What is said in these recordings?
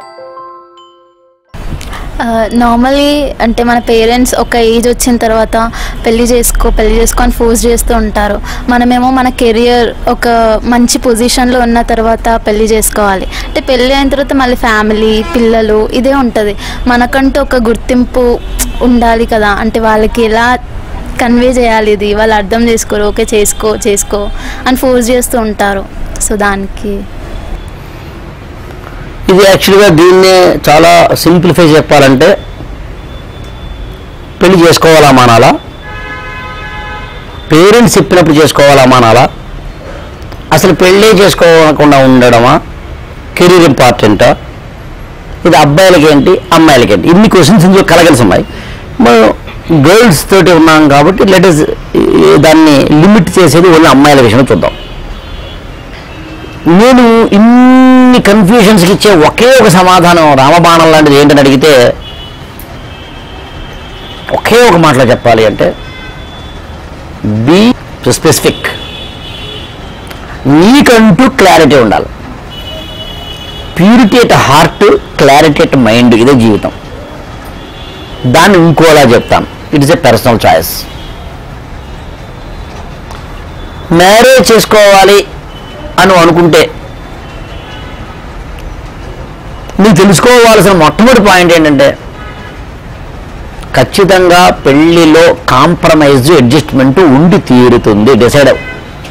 normally అంటే మన parents ఒక ఏజ్ వచ్చిన తర్వాత పెళ్లి చేసుకో పెళ్లి చేసుకో అని ఫోర్స్ చేస్తూ ఉంటారు మనమేమో మన కెరియర్ ఒక మంచి పొజిషన్లో ఉన్న తర్వాత పెళ్లి చేసుకోవాలి అంటే పెళ్ళి అయిన తర్వాత మళ్ళీ ఫ్యామిలీ పిల్లలు ఇదే ఉంటుంది మనకంటూ ఒక గుర్తింపు ఉండాలి కదా అంటే వాళ్ళకి ఎలా కన్వే చేయాలి ఇది వాళ్ళు అర్థం చేసుకోరు ఓకే చేసుకో చేసుకో అని ఫోర్స్ చేస్తూ ఉంటారు సో దానికి ఇది యాక్చువల్గా దీన్నే చాలా సింప్లిఫై చెప్పాలంటే పెళ్లి చేసుకోవాలా మానాలా పేరెంట్స్ చెప్పినప్పుడు చేసుకోవాలా మానాలా అసలు పెళ్ళే చేసుకోకుండా ఉండడమా కెరీర్ ఇంపార్టెంటా ఇది అబ్బాయిలకి ఏంటి అమ్మాయిలకి ఏంటి ఇన్ని క్వశ్చన్స్ ఇందులో కలగలిసి ఉన్నాయి మనం గర్ల్స్ తోటి ఉన్నాం కాబట్టి లెటెస్ దాన్ని లిమిట్ చేసేది ఓన్లీ అమ్మాయిల విషయంలో చూద్దాం నేను ఇన్ని కన్ఫ్యూషన్స్కి ఇచ్చే ఒకే ఒక సమాధానం రామబాణం లాంటిది ఏంటని అడిగితే ఒకే ఒక మాటలో చెప్పాలి అంటే బీ స్పెసిఫిక్ నీకంటూ క్లారిటీ ఉండాలి purity at heart clarity at mind ఇదే జీవితం దాన్ని ఇంకోలా చెప్తాను it is a personal choice marriage చేసుకోవాలి అని అనుకుంటే నీకు తెలుసుకోవాల్సిన మొట్టమొదటి పాయింట్ ఏంటంటే ఖచ్చితంగా పెళ్లిలో కాంప్రమైజ్ అడ్జస్ట్మెంట్ ఉండి తీరుతుంది డిసైడ్ అవ్వు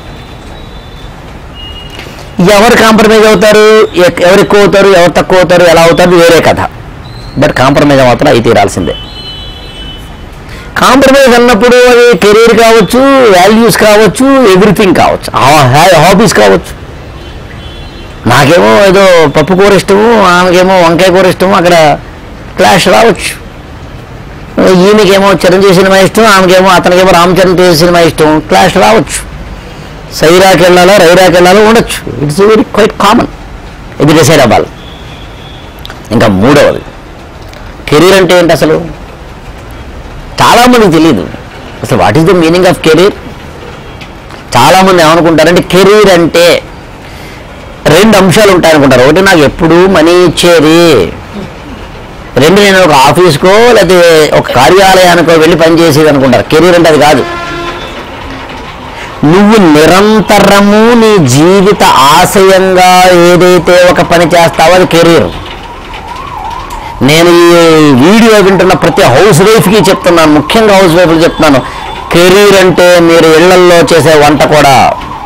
ఎవరు కాంప్రమైజ్ అవుతారు ఎక్- ఎవరు ఎక్కువ అవుతారు ఎవరు తక్కువ అవుతారు ఎలా అవుతారు వేరే కథ బట్ కాంప్రమైజ్ మాత్రం అయి తీరాల్సిందే కాంప్రమైజ్ అన్నప్పుడు అది కెరీర్ కావచ్చు వాల్యూస్ కావచ్చు ఎవ్రీథింగ్ కావచ్చు హాబీస్ కావచ్చు నాకేమో ఏదో పప్పు కూర ఇష్టము ఆమెకేమో వంకాయ కూర ఇష్టము అక్కడ క్లాష్ రావచ్చు ఈయనకేమో చిరంజీవి సినిమా ఇష్టం ఆమెకేమో అతనికేమో రామచరణ్ తేజ్ సినిమా ఇష్టం క్లాష్ రావచ్చు సైరాకి వెళ్ళాలో రైరాకి వెళ్ళాలో ఉండొచ్చు ఇట్స్ వెరీ క్వైట్ కామన్ ఇది డిసైడ్ అవ్వాలి ఇంకా మూడవది కెరీర్ అంటే ఏంటి అసలు చాలామందికి తెలియదు అసలు what is the meaning of career చాలామంది ఏమనుకుంటారంటే కెరీర్ అంటే రెండు అంశాలు ఉంటాయనుకుంటారు ఒకటి నాకు ఎప్పుడు మనీ ఇచ్చేది రెండు నేను ఒక ఆఫీస్కో లేకపోతే ఒక కార్యాలయానికో వెళ్ళి పనిచేసేది అనుకుంటారు కెరీర్ అంటే అది కాదు నువ్వు నిరంతరము నీ జీవిత ఆశయంగా ఏదైతే ఒక పని చేస్తావో అది కెరీర్ నేను ఈ వీడియో వింటున్న ప్రతి హౌస్ వైఫ్కి చెప్తున్నాను ముఖ్యంగా హౌస్ వైఫ్కి చెప్తున్నాను కెరీర్ అంటే మీరు ఇళ్లల్లో చేసే వంట కూడా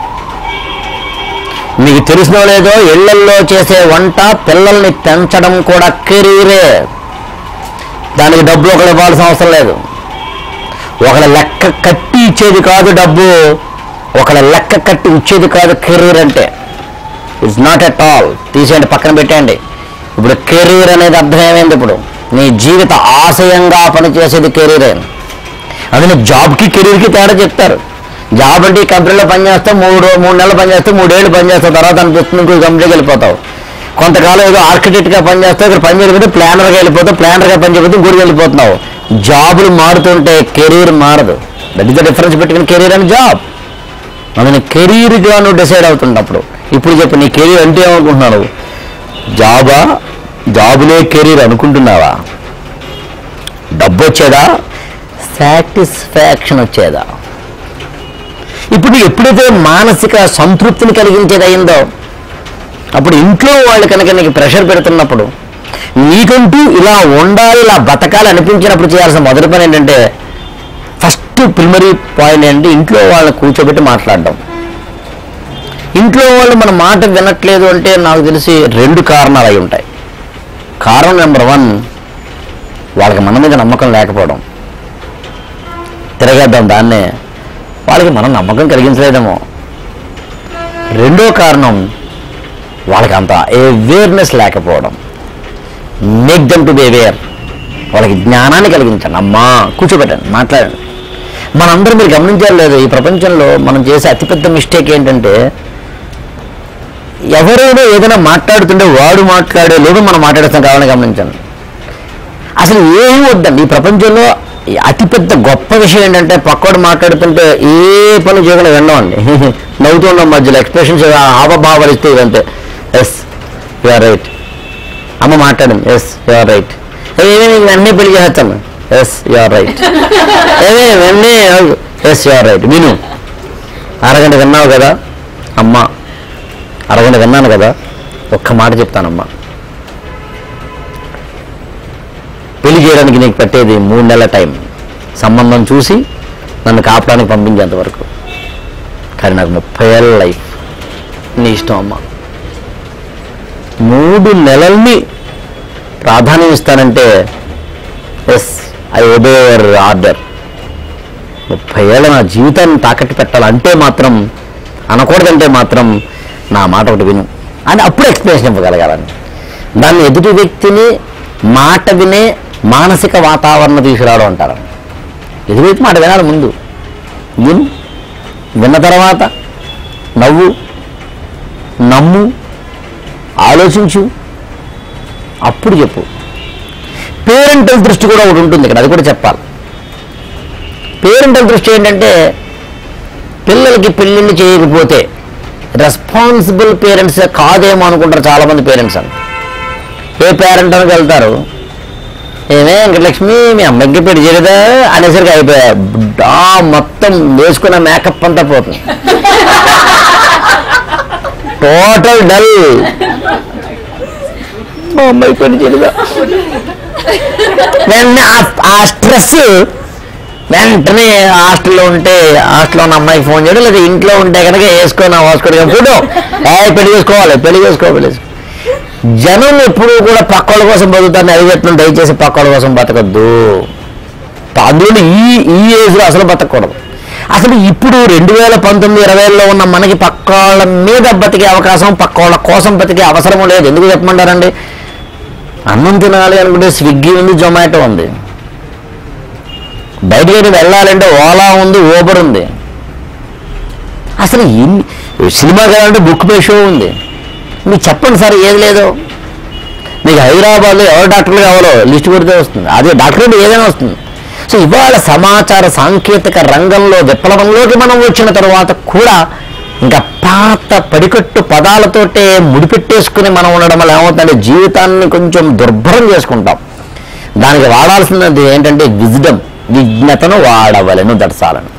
మీకు తెలిసినో లేదో ఇళ్లల్లో చేసే వంట పిల్లల్ని పెంచడం కూడా కెరీరే దానికి డబ్బు ఒకళ్ళు ఇవ్వాల్సిన అవసరం లేదు ఒకళ్ళ లెక్క కట్టి ఇచ్చేది కాదు డబ్బు ఒకళ్ళ లెక్క కట్టి ఇచ్చేది కాదు కెరీర్ అంటే ఇట్స్ నాట్ ఎట్ ఆల్ తీసేయండి పక్కన పెట్టండి ఇప్పుడు కెరీర్ అనేది అర్థం ఏమైంది ఇప్పుడు నీ జీవిత ఆశయంగా పనిచేసేది కెరీరే అందులో జాబ్కి కెరీర్కి తేడా చెప్తారు జాబ్ అంటే ఈ కంపెనీలో పనిచేస్తావు మూడు మూడు నెలలు పనిచేస్తావు మూడేళ్ళు పనిచేస్తావు తర్వాత అనిపిస్తుంది ఇంకో కంపెనీకి వెళ్ళిపోతావు కొంతకాలం ఏదో ఆర్కిటెక్ట్గా పనిచేస్తావు ఇక్కడ పని చేయకపోతే ప్లానర్గా వెళ్ళిపోతావు ప్లానర్గా పని చేయకపోతే గుడికి వెళ్ళిపోతున్నావు జాబులు మారుతుంటే కెరీర్ మారదు దట్ ఇస్ ద డిఫరెన్స్ పెట్టుకుని కెరీర్ అండ్ జాబ్ అందుని కెరీర్గా నువ్వు డిసైడ్ అవుతున్నప్పుడు ఇప్పుడు చెప్పు నీ కెరీర్ అంటే ఏమనుకుంటున్నావు జాబా జాబులే కెరీర్ అనుకుంటున్నావా డబ్బు వచ్చేదా సాటిస్ఫాక్షన్ వచ్చేదా ఇప్పుడు నీకు ఎప్పుడైతే మానసిక సంతృప్తిని కలిగించేది అయిందో అప్పుడు ఇంట్లో వాళ్ళు కనుక నీకు ప్రెషర్ పెడుతున్నప్పుడు నీకంటూ ఇలా ఉండాలి ఇలా బతకాలి అనిపించినప్పుడు చేయాల్సిన మొదటి పని ఏంటంటే ఫస్ట్ ప్రిమరీ పాయింట్ ఏంటి ఇంట్లో వాళ్ళని కూర్చోబెట్టి మాట్లాడడం ఇంట్లో వాళ్ళు మన మాట వినట్లేదు అంటే నాకు తెలిసి రెండు కారణాలు అయి ఉంటాయి కారణం నెంబర్ వన్ వాళ్ళకి మన మీద నమ్మకం లేకపోవడం తిరగేద్దాం దాన్నే వాళ్ళకి మనం నమ్మకం కలిగించలేదేమో రెండో కారణం వాళ్ళకి అంత అవేర్నెస్ లేకపోవడం make them to be aware వాళ్ళకి జ్ఞానాన్ని కలిగించండి అమ్మా కూర్చోబెట్టండి మాట్లాడండి మనందరూ మీరు గమనించారు లేదు ఈ ప్రపంచంలో మనం చేసే అతిపెద్ద మిస్టేక్ ఏంటంటే ఎవరైనా ఏదైనా మాట్లాడుతుంటే వాడు మాట్లాడే లేదు మనం మాట్లాడేస్తాం కావాలని గమనించండి అసలు ఏమీ వద్దండి ఈ ప్రపంచంలో ఈ అతిపెద్ద గొప్ప విషయం ఏంటంటే పక్కోడు మాట్లాడుతుంటే ఏ పని చేయకుండా వినడం అండి నవ్వుతూ ఉన్నాం మధ్యలో ఎక్స్ప్రెషన్స్ హావభావాలు ఇస్తే ఇదంతే ఎస్ యూఆర్ రైట్ అమ్మ మాట్లాడింది ఎస్ యువర్ రైట్ ఏమే నీకు వెంటనే పెళ్లి చేస్తాను ఎస్ యువర్ రైట్ ఏమే వెంటనే ఎస్ యువర్ రైట్ విను అరగంట విన్నావు కదా అమ్మ అరగంట విన్నాను కదా ఒక్క మాట చెప్తానమ్మా పెళ్లి చేయడానికి నీకు పట్టేది మూడు నెలల టైం సంబంధం చూసి నన్ను కాపడానికి పంపించేంత వరకు కానీ నాకు ముప్పై ఏళ్ళ లైఫ్ నీ ఇష్టం అమ్మా మూడు నెలల్ని ప్రాధాన్యం ఇస్తానంటే ఎస్ ఐ ఒబే ఆర్డర్ ముప్పై ఏళ్ళ నా జీవితాన్ని తాకట్టు పెట్టాలంటే మాత్రం అనకూడదంటే మాత్రం నా మాట ఒకటి విను అని అప్పుడు ఎక్స్ప్లెనేషన్ ఇవ్వగలగాలని దాన్ని ఎదుటి వ్యక్తిని మాట వినే మానసిక వాతావరణం తీసుకురావడం అంటారు ఎదుటి వ్యక్తి మాట వినాలి ముందు విను విన్న తర్వాత నవ్వు నమ్ము ఆలోచించు అప్పుడు చెప్పు పేరెంటల్ దృష్టి కూడా ఒకటి ఉంటుంది ఇక్కడ అది కూడా చెప్పాలి పేరెంటల్ దృష్టి ఏంటంటే పిల్లలకి పెళ్ళిళ్ళు చేయకపోతే రెస్పాన్సిబుల్ పేరెంట్స్ కాదేమో అనుకుంటారు చాలామంది పేరెంట్స్ అని ఏ పేరెంట్ అని వెళ్తారు ఏమే వెంకటలక్ష్మి మీ అమ్మాయికి పెళ్లి చేయలేదా అనేసరికి అయిపోయా డా మొత్తం వేసుకున్న మేకప్ అంతా పోతుంది టోటల్ డల్ మా అమ్మాయి పెళ్లి చేయలేదా వెంటనే ఆ- ఆ స్ట్రెస్ వెంటనే హాస్టల్లో ఉంటే హాస్టల్లో ఉన్న అమ్మాయికి ఫోన్ చేయడం లేదా ఇంట్లో ఉంటే కనుక వేసుకొని వేసుకోవడం ఫోటో ఏ పెళ్లి చేసుకోవాలి పెళ్లి చేసుకోవాలి జనం ఎప్పుడు కూడా పక్కోళ్ళ కోసం బతుకుతారని అది చెప్తున్నాను దయచేసి పక్కోళ్ళ కోసం బతకద్దు అందులో ఈ ఈ ఏజ్లో అసలు బతకూడదు అసలు ఇప్పుడు రెండు వేల పంతొమ్మిది ఇరవైలో ఉన్న మనకి పక్కోళ్ళ మీద బతికే అవకాశం పక్కోళ్ళ కోసం బతికే అవసరం లేదు ఎందుకు చెప్పమంటారండి అన్నం తినాలి అనుకుంటే స్విగ్గీ ఉంది జొమాటో ఉంది బయటికి వెళ్ళాలంటే ఓలా ఉంది ఊబర్ ఉంది అసలు ఇన్ని సినిమా కావాలంటే బుక్ పే షో ఉంది మీకు చెప్పండి సార్ ఏది లేదో మీకు హైదరాబాద్లో ఎవరు డాక్టర్లు కావాలో లిస్ట్ పెడితే వస్తుంది అదే డాక్టర్ అంటే ఏదైనా వస్తుంది సో ఇవాళ సమాచార సాంకేతిక రంగంలో విప్లవంలోకి మనం వచ్చిన తర్వాత కూడా ఇంకా పాత పడికట్టు పదాలతోటే ముడిపెట్టేసుకుని మనం ఉండడం వల్ల ఏమవుతుందంటే జీవితాన్ని కొంచెం దుర్భరం చేసుకుంటాం దానికి వాడాల్సినది ఏంటంటే విజ్డమ్ విజ్ఞతను వాడవలను దర్శాలను